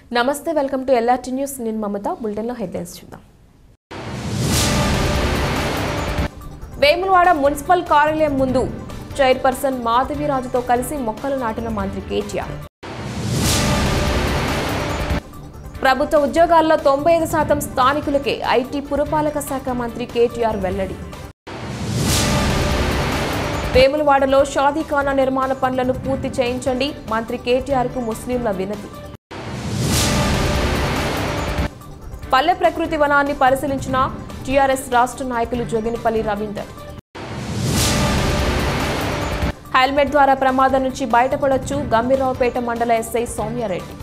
నమస్తే welcome to LRT news నేను మమత బులెటిన్లో హెడ్లైన్స్ చూద్దాం వేములవాడ మున్సిపల్ కార్యాలయం ముందు చైర్పర్సన్ మాధవిరాజుతో కలిసి మొక్కలు నాటిన మంత్రి కేటీఆర్ ప్రభుత్వ ఉద్యోగాల్లో తొంభై ఐదు శాతం స్థానికులకే ఐటీ పురపాలక శాఖ మంత్రి కేటీఆర్ వెల్లడి వేములవాడలో షాదీఖానా నిర్మాణ పనులను పూర్తి చేయించండి మంత్రి కేటీఆర్ కు ముస్లింల వినతి పల్లె ప్రకృతి వనాన్ని పరిశీలించిన టీఆర్ఎస్ రాష్ట్ర నాయకులు జోగినిపల్లి రవీందర్ హెల్మెట్ ద్వారా ప్రమాదం నుంచి బయటపడొచ్చు గంభీరావుపేట మండల ఎస్ఐ సౌమ్యారెడ్డి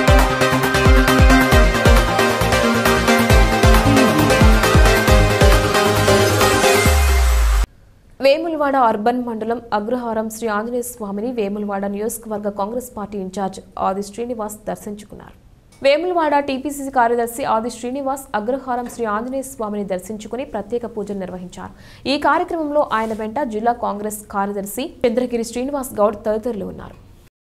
వేములవాడ అర్బన్ మండలం అగ్రహారం శ్రీ ఆంజనేయ స్వామిని వేములవాడ నియోజకవర్గ కాంగ్రెస్ పార్టీ ఇన్ఛార్జ్ ఆది శ్రీనివాస్ దర్శించుకున్నారు వేములవాడ టీపీసీసీ కార్యదర్శి ఆది శ్రీనివాస్ అగ్రహారం శ్రీ ఆంజనేయ స్వామిని దర్శించుకుని ప్రత్యేక పూజలు నిర్వహించారు ఈ కార్యక్రమంలో ఆయన వెంట జిల్లా కాంగ్రెస్ కార్యదర్శి చంద్రగిరి శ్రీనివాస్ గౌడ్ తదితరులు ఉన్నారు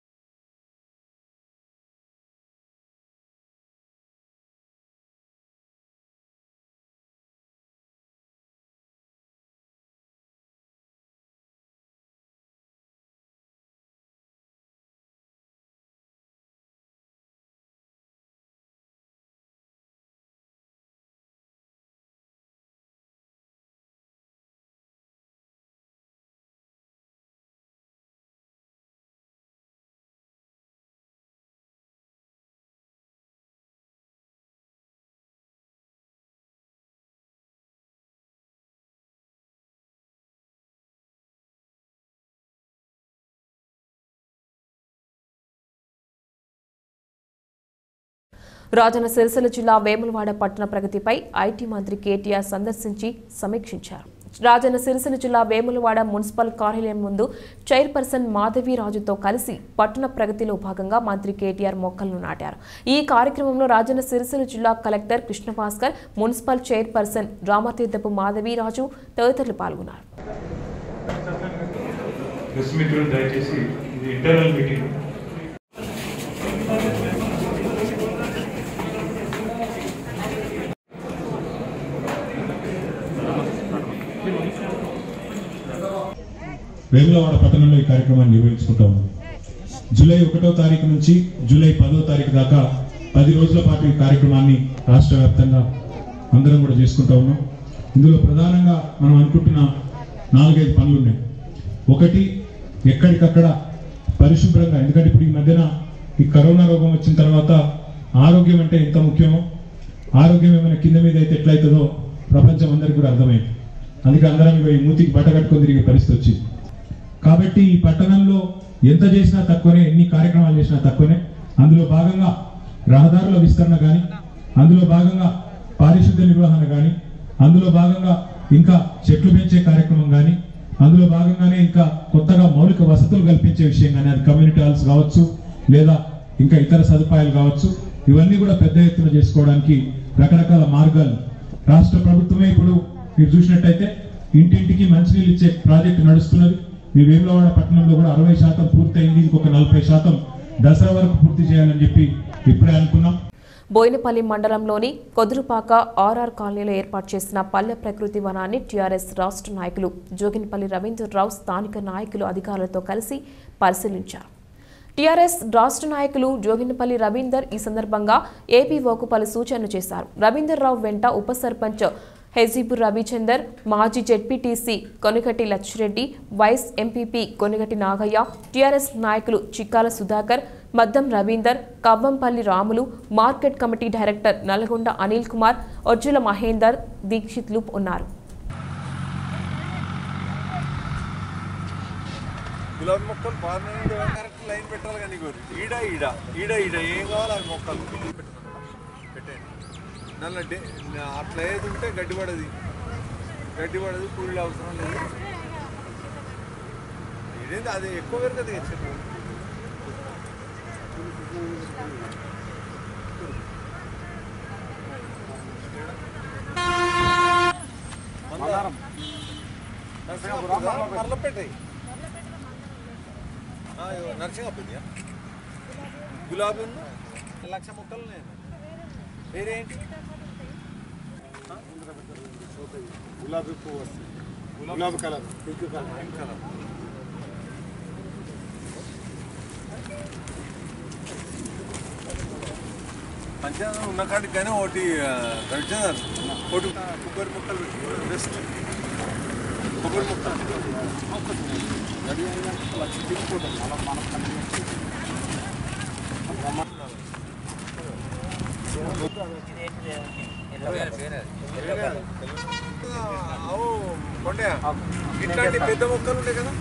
రాజన్న సిరిసిల్ల జిల్లా వేములవాడ పట్టణ ప్రగతిపై ఐటీ మంత్రి కేటీఆర్ సందర్శించి సమీక్షించారు రాజన్న సిరిసిల్ల జిల్లా వేములవాడ మున్సిపల్ కార్యాలయం ముందు చైర్పర్సన్ మాధవి రాజుతో కలిసి పట్టణ ప్రగతిలో భాగంగా మంత్రి కేటీఆర్ మొక్కలను నాటారు ఈ కార్యక్రమంలో రాజన్న సిరిసిల్ల జిల్లా collector Krishnabhaskar municipal chairperson Ramatheerthapu Madhavi Raju తదితరులు పాల్గొన్నారు ప్రెస్ మిత్రులు దయచేసి ఇది ఇంటర్నల్ మీటింగ్ వేములవాడ పట్టణంలో ఈ కార్యక్రమాన్ని నిర్వహించుకుంటా ఉన్నాం జూలై ఒకటో తారీఖు నుంచి జూలై పదో తారీఖు దాకా పది రోజుల పాటు ఈ కార్యక్రమాన్ని రాష్ట్ర వ్యాప్తంగా అందరం కూడా చేసుకుంటా ఉన్నాం ఇందులో ప్రధానంగా మనం అనుకుంటున్న నాలుగైదు పనులు ఉన్నాయి ఒకటి ఎక్కడికక్కడ పరిశుభ్రంగా ఎందుకంటే ఇప్పుడు ఈ మధ్యన ఈ కరోనా రోగం వచ్చిన తర్వాత ఆరోగ్యం అంటే ఎంత ముఖ్యమో ఆరోగ్యం ఏమైనా కింద మీద అయితే ఎట్లయితుందో ప్రపంచం అందరికీ కూడా అర్థమైంది అందుకే అందరం ఇగో ఈ మూతికి బట్ట కట్టుకొని తిరిగే పరిస్థితి వచ్చింది కాబట్టి ఈ పట్టణంలో ఎంత చేసినా తక్కువనే ఎన్ని కార్యక్రమాలు చేసినా తక్కువనే అందులో భాగంగా రహదారుల విస్తరణ కానీ అందులో భాగంగా పారిశుద్ధ్య నిర్వహణ కానీ అందులో భాగంగా ఇంకా చెట్లు పెంచే కార్యక్రమం కానీ అందులో భాగంగానే ఇంకా కొత్తగా మౌలిక వసతులు కల్పించే విషయం కానీ అది కమ్యూనిటీ హాల్స్ కావచ్చు లేదా ఇంకా ఇతర సదుపాయాలు కావచ్చు ఇవన్నీ కూడా పెద్ద ఎత్తున చేసుకోవడానికి రకరకాల మార్గాలు రాష్ట్ర ప్రభుత్వమే ఇప్పుడు మీరు చూసినట్టయితే ఇంటింటికి మంచినీళ్ళు ఇచ్చే ప్రాజెక్టు నడుస్తున్నది మీ వేములవాడ పట్టణంలో కూడా అరవై శాతం పూర్తయింది ఇంకొక నలభై శాతం దసరా వరకు పూర్తి చేయాలని చెప్పి ఇప్పుడే అనుకున్నాం బోయినపల్లి మండలంలోని కొదురుపాక ఆర్ఆర్ కాలనీలో ఏర్పాటు చేసిన పల్లె ప్రకృతి వనాన్ని టీఆర్ఎస్ రాష్ట్ర నాయకులు జోగినపల్లి రవీంద్రరావు స్థానిక నాయకులు అధికారులతో కలిసి పరిశీలించారు టీఆర్ఎస్ రాష్ట్ర నాయకులు జోగినపల్లి రవీందర్ ఈ సందర్భంగా ఏపీఓకు పలు సూచనలు చేశారు రవీందర్ రావు వెంట ఉప సర్పంచ్ హెజీబుర్ రవిచందర్ మాజీ ZPTC Konigatti Lachireddy vice MPP Konigatti Nagaiah TRS నాయకులు Chikkala Sudhakar Maddam Ravinder Kavvampalli Ramulu market committee director Nalgonda Anil Kumar Ojjula Mahender దీక్షిత్లు ఉన్నారు గులాబీ మొక్కలు పార్లమెంట్ కరెక్ట్ లైన్ పెట్టాలి కానీ నీకు ఈడ ఈడ ఈడ ఈడ ఏం కావాలి అవి మొక్కలు పెట్టండి నల్ల డే అట్లా ఏది ఉంటే గడ్డి పడది గడ్డి పడదు కూలీలు అవసరం లేదు ఇదేంటి అది ఎక్కువ పేరు కదా చెట్టు మరలపెట్టాయి నరసింహపల్లి గులాబీ ఉంది లక్ష మొక్కలు నేను వేరేంటి గులాబీ పువ్వు వస్తుంది గులాబీ కలర్ పింక్ కలర్ కలర్ మంచిగా ఉన్న కాడికి కానీ ఒకటి దొరికింది ఒకటి కొబ్బరి ముక్కలు పెట్టుకోవడం బెస్ట్ కొబ్బరి ముక్కలు లక్ష తిరిగిపోతుంది అలా మన పని అవు కొండే ఇట్లాంటి పెద్ద మొక్కలు ఉంటాయి కదా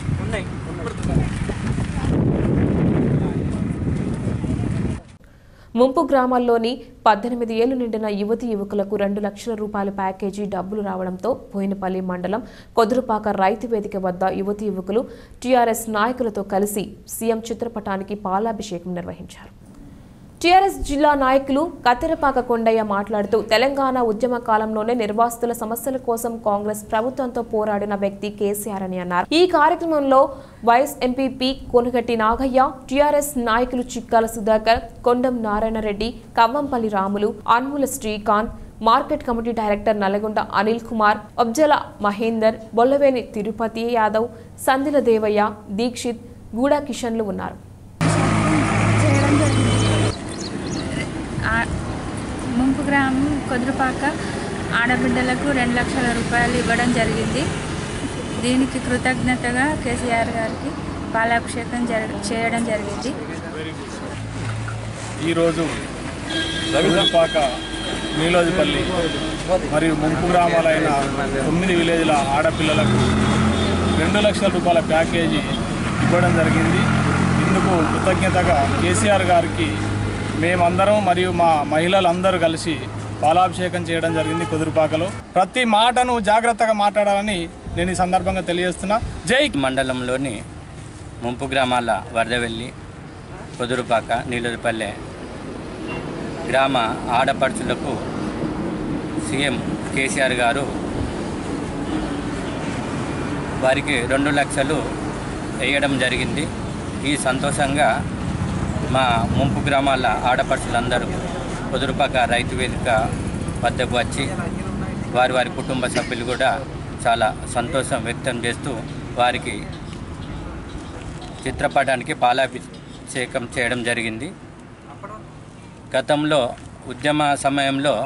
ముంపు గ్రామాల్లోని పద్దెనిమిది ఏళ్లు నిండిన యువతి యువకులకు రెండు లక్షల రూపాయల ప్యాకేజీ డబ్బులు రావడంతో బోయినపల్లి మండలం కొదురుపాక రైతు వేదిక వద్ద యువతి యువకులు టీఆర్ఎస్ నాయకులతో కలిసి సీఎం చిత్రపటానికి పాలాభిషేకం నిర్వహించారు టీఆర్ఎస్ జిల్లా నాయకులు కత్తెరపాక కొండయ్య మాట్లాడుతూ తెలంగాణ ఉద్యమ కాలంలోనే నిర్వాసితుల సమస్యల కోసం కాంగ్రెస్ ప్రభుత్వంతో పోరాడిన వ్యక్తి కేసీఆర్ అని అన్నారు ఈ కార్యక్రమంలో vice MPP Konugatti Nagaiah TRS నాయకులు Chikkala Sudhakar Kondam Narayanareddy Kavvampalli Ramulu Anmula Srikanth market committee director Nalgonda Anil Kumar Abjala Mahender Bollaveni Tirupati Yadav Sandila Devaiah Dikshith Guda కిషన్లు ఉన్నారు చేయడం జరిగింది ఆ- ముంపు గ్రామం కొదురుపాక ఆడబిడ్డలకు రెండు లక్షల రూపాయలు ఇవ్వడం జరిగింది దీనికి కృతజ్ఞతగా కేసీఆర్ గారికి పాలాభిషేకం జరగ చేయడం జరిగింది ఈరోజు రవీంద్రపాక నీలోజిపల్లి మరియు ముంపు గ్రామాలైన తొమ్మిది విలేజ్ల ఆడపిల్లలకు రెండు లక్షల రూపాయల ప్యాకేజీ ఇవ్వడం జరిగింది ఇందుకు కృతజ్ఞతగా కేసీఆర్ గారికి మేమందరం మరియు మా మహిళలందరూ కలిసి పాలాభిషేకం చేయడం జరిగింది కుదురుపాకలో ప్రతి మాటను జాగ్రత్తగా మాట్లాడాలని నేను ఈ సందర్భంగా తెలియజేస్తున్నా జై మండలంలోని ముంపు గ్రామాల వరదవెల్లి కుదురుపాక నీలూరుపల్లె గ్రామ ఆడపడుచులకు సీఎం కేసీఆర్ గారు వారికి రెండు లక్షలు వేయడం జరిగింది ఈ సంతోషంగా మా ముంపు గ్రామాల ఆడపడుచులందరూ కుదురుపాక రైతు వేదిక వద్దకు వచ్చి వారి వారి కుటుంబ సభ్యులు కూడా చాలా సంతోషం వ్యక్తం చేస్తూ వారికి చిత్రపటానికి పాలాభిషేకం చేయడం జరిగింది గతంలో ఉద్యమ సమయంలో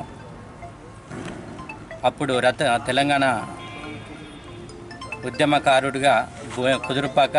అప్పుడు రత తెలంగాణ ఉద్యమకారుడిగా గు- కుదురుపాక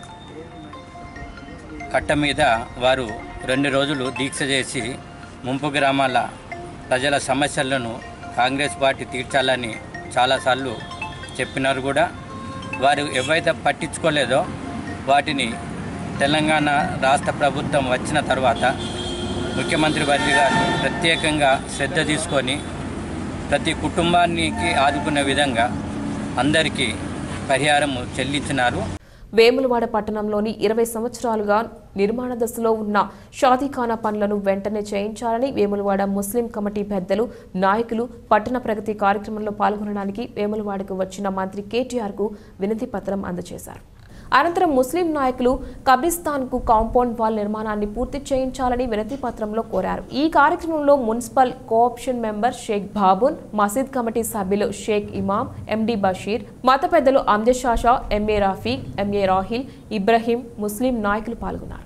కట్ట మీద వారు రెండు రోజులు దీక్ష చేసి ముంపు గ్రామాల ప్రజల సమస్యలను కాంగ్రెస్ పార్టీ తీర్చాలని చాలాసార్లు చెప్పినారు కూడా వారు ఎవైతే పట్టించుకోలేదో వాటిని తెలంగాణ రాష్ట్ర ప్రభుత్వం వచ్చిన తర్వాత ముఖ్యమంత్రి వర్రి గారు ప్రత్యేకంగా శ్రద్ధ తీసుకొని ప్రతి కుటుంబానికి ఆదుకునే విధంగా అందరికీ పరిహారం చెల్లించినారు వేములవాడ పట్టణంలోని ఇరవై సంవత్సరాలుగా నిర్మాణ దశలో ఉన్న షాదీఖానా పనులను వెంటనే చేయించాలని వేములవాడ ముస్లిం కమిటీ పెద్దలు నాయకులు పట్టణ ప్రగతి కార్యక్రమంలో పాల్గొనడానికి వేములవాడకు వచ్చిన మంత్రి కేటీఆర్కు వినతి పత్రం అందజేశారు అనంతరం ముస్లిం నాయకులు కబ్రిస్తాన్కు కాంపౌండ్ వాల్ నిర్మాణాన్ని పూర్తి చేయించాలని వినతి పత్రంలో కోరారు ఈ కార్యక్రమంలో municipal cooption member Shaik Babun మసీద్ కమిటీ సభ్యులు షేక్ ఇమాం ఎండి బషీర్ మత పెద్దలు అమ్జద్ షాషా ఎంఏ రాఫీక్ ఎంఏ రాహిల్ ఇబ్రహీం ముస్లిం నాయకులు పాల్గొన్నారు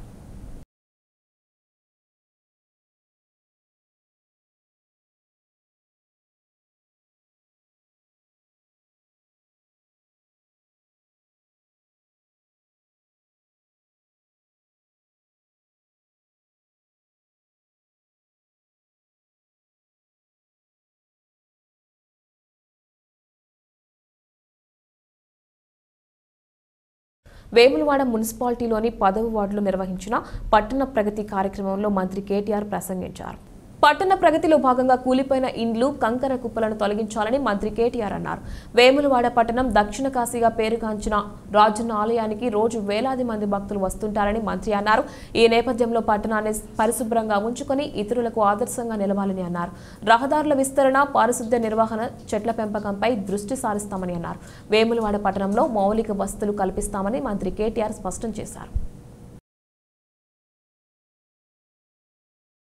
వేములవాడ మున్సిపాలిటీలోని పదవ వార్డులో నిర్వహించిన పట్టణ ప్రగతి కార్యక్రమంలో మంత్రి కేటీఆర్ ప్రసంగించారు పట్టణ ప్రగతిలో భాగంగా కూలిపోయిన ఇండ్లు కంకర కుప్పలను తొలగించాలని మంత్రి కేటీఆర్ అన్నారు వేములవాడ పట్టణం దక్షిణ కాశీగా పేరుగాంచిన రాజన్న ఆలయానికి రోజు వేలాది మంది భక్తులు వస్తుంటారని మంత్రి అన్నారు ఈ నేపథ్యంలో పట్టణాన్ని పరిశుభ్రంగా ఉంచుకొని ఇతరులకు ఆదర్శంగా నిలవాలని అన్నారు రహదారుల విస్తరణ పారిశుద్ధ్య నిర్వహణ చెట్ల పెంపకంపై దృష్టి సారిస్తామని అన్నారు వేములవాడ పట్టణంలో మౌలిక వసతులు కల్పిస్తామని మంత్రి కేటీఆర్ స్పష్టం చేశారు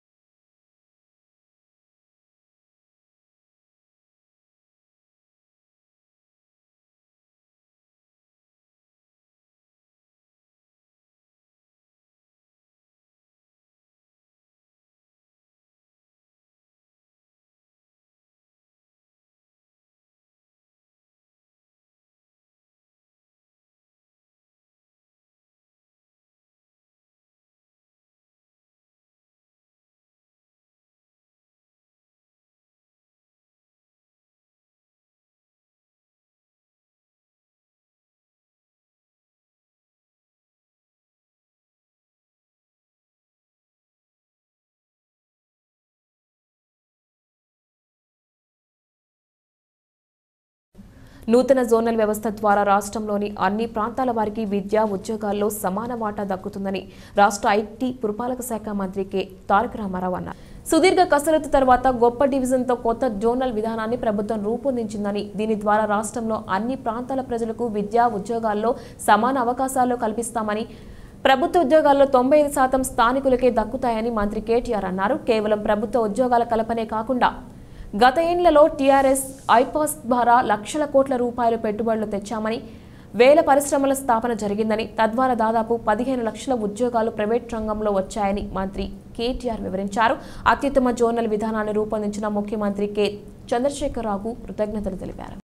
నూతన జోనల్ వ్యవస్థ ద్వారా రాష్ట్రంలోని అన్ని ప్రాంతాల వారికి విద్యా ఉద్యోగాల్లో సమాన వాటా దక్కుతుందని రాష్ట్ర ఐటీ పురపాలక శాఖ మంత్రి కె తారక రామారావు అన్నారు సుదీర్ఘ కసరత్తు తర్వాత గొప్ప డివిజన్తో కొత్త జోనల్ విధానాన్ని ప్రభుత్వం రూపొందించిందని దీని ద్వారా రాష్ట్రంలో అన్ని ప్రాంతాల ప్రజలకు విద్యా ఉద్యోగాల్లో సమాన అవకాశాలు కల్పిస్తామని ప్రభుత్వ ఉద్యోగాల్లో తొంభై ఐదు శాతం స్థానికులకే దక్కుతాయని మంత్రి కేటీఆర్ అన్నారు కేవలం ప్రభుత్వ ఉద్యోగాల కల్పనే కాకుండా గత ఏండ్లలో టీఆర్ఎస్ ఐపాస్ ద్వారా లక్షల కోట్ల రూపాయలు పెట్టుబడులు తెచ్చామని వేల పరిశ్రమల స్థాపన జరిగిందని తద్వారా దాదాపు పదిహేను లక్షల ఉద్యోగాలు ప్రైవేట్ రంగంలో వచ్చాయని మంత్రి కేటీఆర్ వివరించారు అత్యుత్తమ జోనల్ విధానాన్ని రూపొందించిన ముఖ్యమంత్రి కె చంద్రశేఖరరావుకు కృతజ్ఞతలు తెలిపారు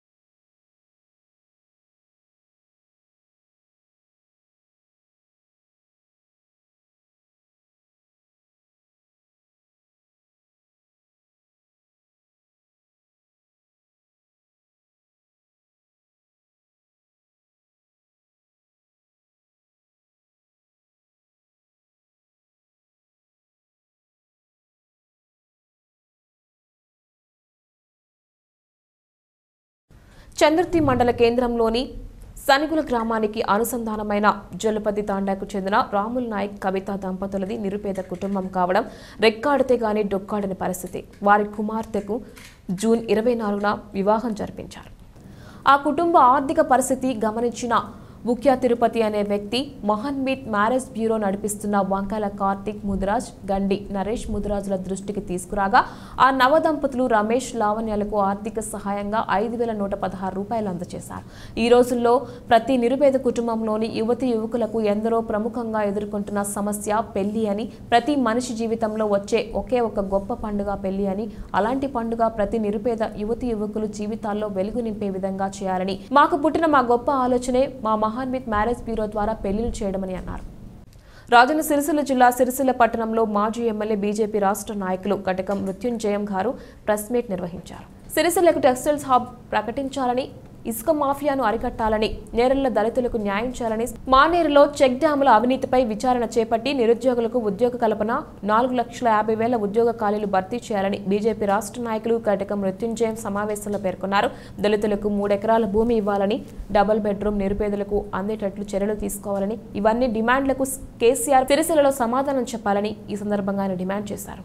చంద్రుతి మండల కేంద్రంలోని సనిగుల గ్రామానికి అనుసంధానమైన జలపతి తాండాకు చెందిన రాముల్ నాయక్ కవిత దంపతులది నిరుపేద కుటుంబం కావడం రెక్కాడితే గాని డొక్కాడని పరిస్థితి వారి కుమార్తెకు జూన్ ఇరవై నాలుగున వివాహం జరిపించారు ఆ కుటుంబ ఆర్థిక పరిస్థితి గమనించిన ముఖ్య తిరుపతి అనే వ్యక్తి మహన్మీత్ మ్యారేజ్ బ్యూరో నడిపిస్తున్న వంకాల కార్తిక్ ముదిరాజ్ గండి నరేష్ ముదిరాజుల దృష్టికి తీసుకురాగా ఆ నవ దంపతులు రమేష్ లావణ్యాలకు ఆర్థిక సహాయంగా ఐదు వేల నూట పదహారు రూపాయలు అందజేశారు ఈ రోజుల్లో ప్రతి నిరుపేద కుటుంబంలోని యువతి యువకులకు ఎందరో ప్రముఖంగా ఎదుర్కొంటున్న సమస్య పెళ్లి అని ప్రతి మనిషి జీవితంలో వచ్చే ఒకే ఒక గొప్ప పండుగ పెళ్లి అని అలాంటి పండుగ ప్రతి నిరుపేద యువతి యువకులు జీవితాల్లో వెలుగు నింపే విధంగా చేయాలని మాకు పుట్టిన మా గొప్ప ఆలోచనే మా మహాన్విత్ మ్యారేజ్ బ్యూరో ద్వారా పెళ్లిళ్లు చేయడమని అన్నారు రాజన్న సిరిసిల్ల జిల్లా సిరిసిల్ల పట్టణంలో మాజీ ఎమ్మెల్యే బీజేపీ రాష్ట్ర నాయకులు కటకం మృత్యుంజయం గారు ప్రెస్ మీట్ నిర్వహించారు సిరిసిల్లకు టెక్స్టైల్స్ హబ్ ప్రకటించాలని ఇసుక మాఫియాను అరికట్టాలని నేరెళ్ల దళితులకు న్యాయం చేయాలని మానేరులో చెక్ డ్యాముల అవినీతిపై విచారణ చేపట్టి నిరుద్యోగులకు ఉద్యోగ కల్పన నాలుగు లక్షల యాభై వేల ఉద్యోగ ఖాళీలు భర్తీ చేయాలని బీజేపీ రాష్ట్ర నాయకులు కటకం మృత్యుంజయం సమావేశంలో పేర్కొన్నారు దళితులకు మూడెకరాల భూమి ఇవ్వాలని డబుల్ బెడ్రూమ్ నిరుపేదలకు అందేటట్లు చర్యలు తీసుకోవాలని ఇవన్నీ డిమాండ్లకు కేసీఆర్ సిరిసిల్లలో సమాధానం చెప్పాలని ఈ సందర్భంగా ఆయన డిమాండ్ చేశారు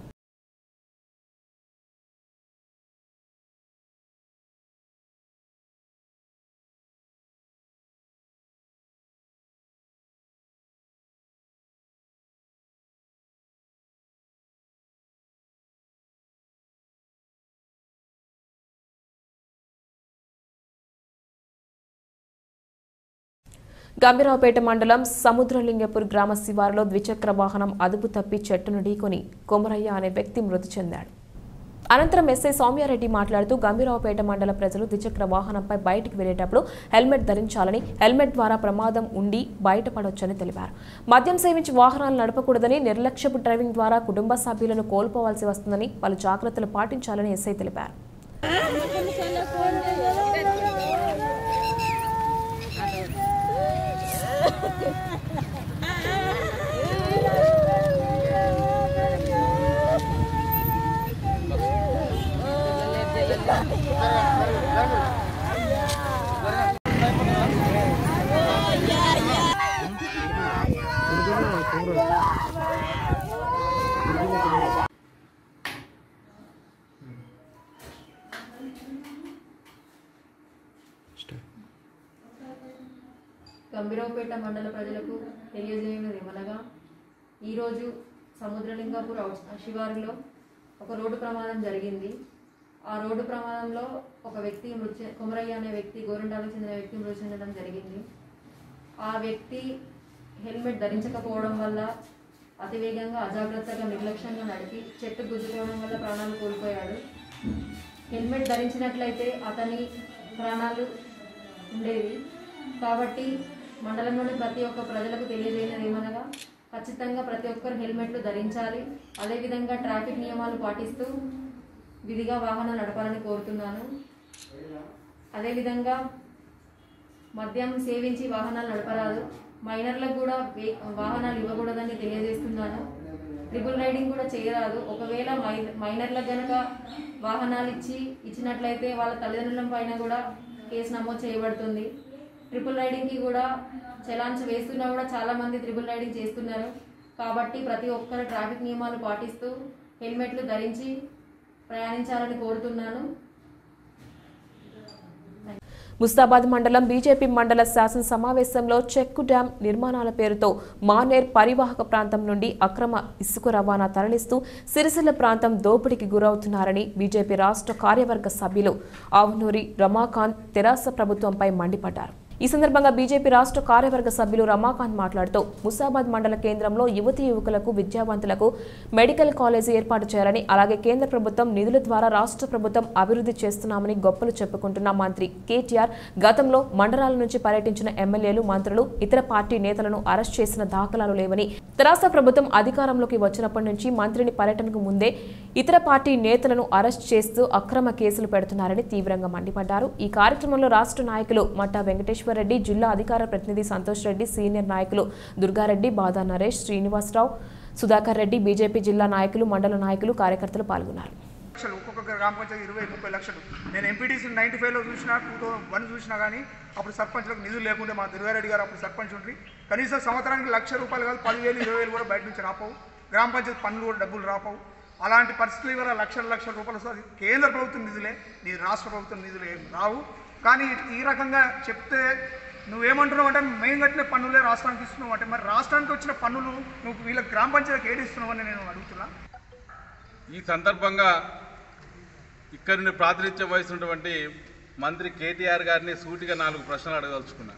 గంభీరావుపేట మండలం సముద్రలింగపూర్ గ్రామ శివారులో ద్విచక్ర వాహనం అదుపు తప్పి చెట్టును ఢీకొని కొమరయ్య అనే వ్యక్తి మృతి చెందాడు అనంతరం ఎస్ఐ సౌమ్యారెడ్డి మాట్లాడుతూ గంభీరావుపేట మండల ప్రజలు ద్విచక్ర వాహనంపై బయటికి వెళ్లేటప్పుడు హెల్మెట్ ధరించాలని హెల్మెట్ ద్వారా ప్రమాదం ఉండి బయటపడొచ్చని తెలిపారు మద్యం సేవించి వాహనాలు నడపకూడదని నిర్లక్ష్యపు డ్రైవింగ్ ద్వారా కుటుంబ సభ్యులను కోల్పోవాల్సి వస్తుందని పలు జాగ్రత్తలు పాటించాలని ఎస్ఐ తెలిపారు గంభీరావుపేట మండల ప్రజలకు తెలియజేయనది ఏమనగా ఈరోజు సముద్రలింగాపూర్ ఔట్ శివారులో ఒక రోడ్డు ప్రమాదం జరిగింది ఆ రోడ్డు ప్రమాదంలో ఒక వ్యక్తి మృతి కుమరయ్య అనే వ్యక్తి గోరంటాలకు చెందిన వ్యక్తి మృతి చెందడం జరిగింది ఆ వ్యక్తి హెల్మెట్ ధరించకపోవడం వల్ల అతివేగంగా అజాగ్రత్తగా నిర్లక్ష్యంగా నడిపి చెట్టు గుద్దుకోవడం వల్ల ప్రాణాలు కోల్పోయాడు హెల్మెట్ ధరించినట్లయితే అతని ప్రాణాలు ఉండేవి కాబట్టి మండలంలోని ప్రతి ఒక్క ప్రజలకు తెలియజేయనది ఏమనగా ఖచ్చితంగా ప్రతి ఒక్కరు హెల్మెట్లు ధరించాలి అదేవిధంగా ట్రాఫిక్ నియమాలు పాటిస్తూ విధిగా వాహనాలు నడపాలని కోరుతున్నాను అదేవిధంగా మద్యం సేవించి వాహనాలు నడపరాదు మైనర్లకు కూడా వే- వాహనాలు ఇవ్వకూడదని తెలియజేస్తున్నాను ట్రిపుల్ రైడింగ్ కూడా చేయరాదు ఒకవేళ మై మైనర్లకు గనక వాహనాలు ఇచ్చి ఇచ్చినట్లయితే వాళ్ళ తల్లిదండ్రుల పైన కూడా కేసు నమోదు చేయబడుతుంది ట్రిపుల్ రైడింగ్కి కూడా చలాన్స్ వేస్తున్నా కూడా చాలామంది ట్రిపుల్ రైడింగ్ చేస్తున్నారు కాబట్టి ప్రతి ఒక్కరు ట్రాఫిక్ నియమాలు పాటిస్తూ హెల్మెట్లు ధరించి ప్రయాణించాలని కోరుతున్నాను ముస్తాబాద్ మండలం బీజేపీ మండల శాసన సమావేశంలో చెక్కు డ్యాం నిర్మాణాల పేరుతో మానేర్ పరివాహక ప్రాంతం నుండి అక్రమ ఇసుక రవాణా తరలిస్తూ సిరిసిల్ల ప్రాంతం దోపిడీకి గురవుతున్నారని బీజేపీ రాష్ట్ర కార్యవర్గ సభ్యులు ఆవునూరి రమాకాంత్ తెరాస ప్రభుత్వంపై మండిపడ్డారు ఈ సందర్భంగా బీజేపీ రాష్ట్ర కార్యవర్గ సభ్యులు రమాకాంత్ మాట్లాడుతూ ముసాబాద్ మండల కేంద్రంలో యువతి యువకులకు విద్యావంతులకు మెడికల్ కాలేజీ ఏర్పాటు చేయాలని అలాగే కేంద్ర ప్రభుత్వం నిధుల ద్వారా రాష్ట్ర ప్రభుత్వం అభివృద్ధి చేస్తున్నామని గొప్పలు చెప్పుకుంటున్న మంత్రి కేటీఆర్ గతంలో మండలాల నుంచి పర్యటించిన ఎమ్మెల్యేలు మంత్రులు ఇతర పార్టీ నేతలను అరెస్ట్ చేసిన దాఖలాలు లేవని తెరాస ప్రభుత్వం అధికారంలోకి వచ్చినప్పటి నుంచి మంత్రిని పర్యటనకు ముందే ఇతర పార్టీ నేతలను అరెస్ట్ చేస్తూ అక్రమ కేసులు పెడుతున్నారని తీవ్రంగా మండిపడ్డారు ఈ కార్యక్రమంలో రాష్ట్ర నాయకులు మట్టా వెంకటేశ్వరరెడ్డి జిల్లా అధికార ప్రతినిధి సంతోష్ రెడ్డి సీనియర్ నాయకులు దుర్గారెడ్డి బాదా నరేష్ శ్రీనివాసరావు సుధాకర్ రెడ్డి బీజేపీ జిల్లా నాయకులు మండల నాయకులు కార్యకర్తలు పాల్గొన్నారు లక్షలు ఒక్కొక్క గ్రామ పంచాయతీ ఇరవై ముప్పై లక్షలు నేను ఎంపీటీసీ నైన్టీ ఫైవ్లో చూసినా టూ థౌసండ్ వన్ చూసినా కానీ అప్పుడు సర్పంచ్లకు నిధులు లేకుంటే మా దుర్గారెడ్డి గారు అప్పుడు సర్పంచ్ ఉండ్రి కనీసం సంవత్సరానికి లక్ష రూపాయలు కాదు పదివేలు ఇరవై వేలు కూడా బయట నుంచి రాపోవు గ్రామ పంచాయతీ పనులు కూడా డబ్బులు రాపోవు అలాంటి పరిస్థితులు ఇవాళ లక్షల లక్షల రూపాయలు వస్తుంది కేంద్ర ప్రభుత్వం నిధులే నీ రాష్ట్ర ప్రభుత్వం నిధులు ఏం రావు కానీ ఈ రకంగా చెప్తే నువ్వేమంటున్నావు అంటే మేము కట్టిన పన్నులే రాష్ట్రానికి ఇస్తున్నావు అంటే మరి రాష్ట్రానికి వచ్చిన పన్నులు నువ్వు వీళ్ళ గ్రామ పంచాయతీకి ఏడు ఇస్తున్నావు అని నేను అడుగుతున్నా ఈ సందర్భంగా ఇక్కడి నుండి ప్రాతినిధ్యం వహిస్తున్నటువంటి మంత్రి కేటీఆర్ గారిని సూటిగా నాలుగు ప్రశ్నలు అడగదలుచుకున్నా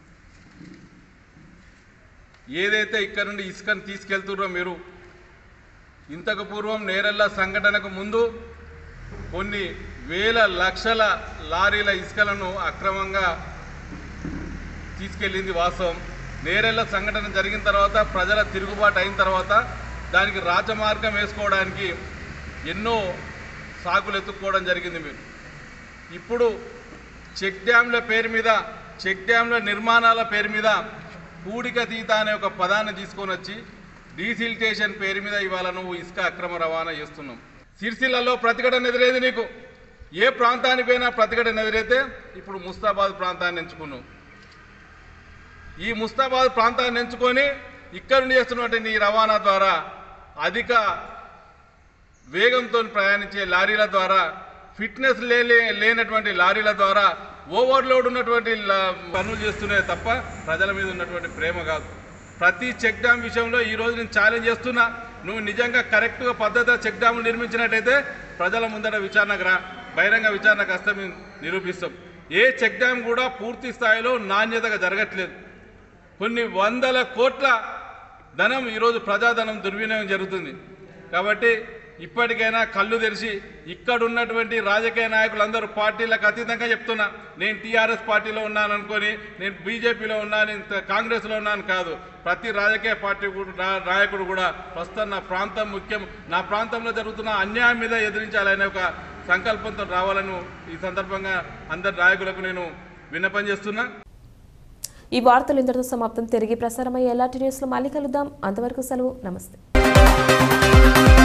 ఏదైతే ఇక్కడి నుండి ఇసుకను తీసుకెళ్తున్నారో మీరు ఇంతకు పూర్వం నేరెళ్ళ సంఘటనకు ముందు కొన్ని వేల లక్షల లారీల ఇసుకలను అక్రమంగా తీసుకెళ్ళింది వాస్తవం నేరెళ్ళ సంఘటన జరిగిన తర్వాత ప్రజల తిరుగుబాటు అయిన తర్వాత దానికి రాజమార్గం వేసుకోవడానికి ఎన్నో సాకులు ఎత్తుక్కోవడం జరిగింది మీరు ఇప్పుడు చెక్ డ్యాంల పేరు మీద చెక్ డ్యాంల నిర్మాణాల పేరు మీద కూడిక తీత అనే ఒక పదాన్ని తీసుకొని వచ్చి డీసిల్టేషన్ పేరు మీద ఇవాళ నువ్వు ఇసుక అక్రమ రవాణా చేస్తున్నావు సిరిసిల్లలో ప్రతిఘటన ఎదురైంది నీకు ఏ ప్రాంతానికి పోయినా ప్రతిఘటన ఎదురైతే ఇప్పుడు ముస్తాబాద్ ప్రాంతాన్ని ఎంచుకున్నావు ఈ ముస్తాబాద్ ప్రాంతాన్ని ఎంచుకొని ఇక్కడ నుండి చేస్తున్నటువంటి నీ రవాణా ద్వారా అధిక వేగంతో ప్రయాణించే లారీల ద్వారా ఫిట్నెస్ లేలే లేనటువంటి లారీల ద్వారా ఓవర్లోడ్ ఉన్నటువంటి లా- పనులు చేస్తున్నాయి తప్ప ప్రజల మీద ఉన్నటువంటి ప్రేమ కాదు ప్రతి చెక్ డ్యామ్ విషయంలో ఈ రోజు నేను ఛాలెంజ్ చేస్తున్నా నువ్వు నిజంగా కరెక్ట్గా పద్ధతిగా చెక్ డ్యాములు నిర్మించినట్టయితే ప్రజల ముందర విచారణకు రా బహిరంగ విచారణకు వస్తే మేము నిరూపిస్తాం ఏ చెక్ డ్యామ్ కూడా పూర్తి స్థాయిలో నాణ్యతగా జరగట్లేదు కొన్ని వందల కోట్ల ధనం ఈరోజు ప్రజాధనం దుర్వినియోగం జరుగుతుంది కాబట్టి ఇప్పటికైనా కళ్ళు తెరిచి ఇక్కడ ఉన్నటువంటి రాజకీయ నాయకులందరూ పార్టీలకు అతీతంగా చెప్తున్నా నేను టీఆర్ఎస్ పార్టీలో ఉన్నాను అనుకొని నేను బీజేపీలో ఉన్నాను ఇంత కాంగ్రెస్లో ఉన్నాను కాదు ప్రతి రాజకీయ పార్టీ కూడా నా- నాయకుడు కూడా ప్రస్తుతం నా ప్రాంతం ముఖ్యం నా ప్రాంతంలో జరుగుతున్న అన్యాయం మీద ఎదిరించాలనే ఒక సంకల్పంతో రావాలని ఈ సందర్భంగా అందరి నాయకులకు నేను విన్నపం చేస్తున్నా ఈ వార్తలు ఇంతటితో సమాప్తం తిరిగి ప్రసారమయ్యే ఎలాంటి న్యూస్లో మళ్ళీ కలుద్దాం అంతవరకు సెలవు నమస్తే